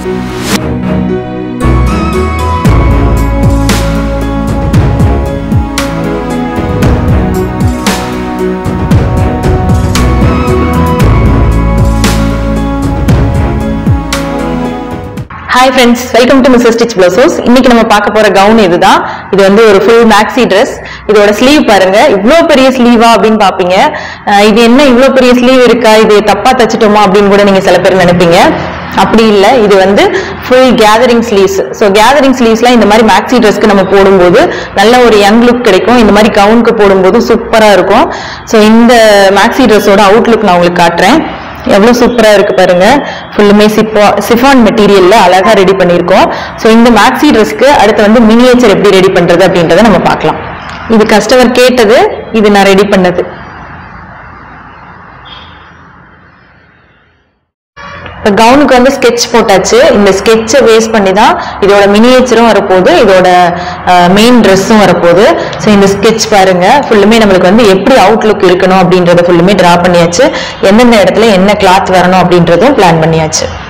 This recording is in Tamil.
hi friends welcome to Mister stitch blouses இன்னைக்கு நம்ம பார்க்க போற கவுன் இதுதான் இது வந்து ஒரு ஃபுல் மேக்ஸி ட்ரெஸ் இதோட ஸ்லீவ் பாருங்க இவ்ளோ பெரிய ஸ்லீவா அப்படின்னு பாப்பீங்க அஹ் இது என்ன இவ்ளோ பெரிய ஸ்லீவ் இருக்கா இது தப்பா தச்சிட்டோமா அப்படின்னு கூட நீங்க சில பேர் நினைப்பீங்க அப்படி இல்ல இது வந்து full gathering sleeves so gathering ஸ்லீவ்ஸ்லாம் இந்த மாதிரி மேக்ஸி ட்ரெஸ்க்கு நம்ம போடும்போது நல்ல ஒரு யங் லுக் கிடைக்கும் இந்த மாதிரி கவுனுக்கு போடும்போது சூப்பரா இருக்கும் ஸோ இந்த மேக்ஸி ட்ரெஸ்ஸோட அவுட்லுக் நான் உங்களுக்கு காட்டுறேன் எவ்வளவு சூப்பரா இருக்கு பாருங்க ஃபுல்லுமே சிப்பா சிஃபான் மெட்டீரியல்ல அழகா ரெடி பண்ணியிருக்கோம் ஸோ இந்த மேக்ஸி ட்ரெஸ்க்கு அடுத்து வந்து மினியேச்சர் எப்படி ரெடி பண்றது அப்படின்றத நம்ம பார்க்கலாம் இது கஸ்டமர் கேட்டது இது நான் ரெடி பண்ணது இப்போ கவுனுக்கு வந்து ஸ்கெட்ச் போட்டாச்சு இந்த ஸ்கெட்சை பேஸ் பண்ணி தான் இதோட மினியேச்சரும் வரப்போகுது இதோட மெயின் ட்ரெஸ்ஸும் வரப்போகுது ஸோ இந்த ஸ்கெட்ச் பாருங்க ஃபுல்லுமே நம்மளுக்கு வந்து எப்படி அவுட்லுக் இருக்கணும் அப்படின்றத ஃபுல்லுமே டிரா பண்ணியாச்சு எந்தெந்த இடத்துல என்ன கிளாத் வரணும் அப்படின்றதும் பிளான் பண்ணியாச்சு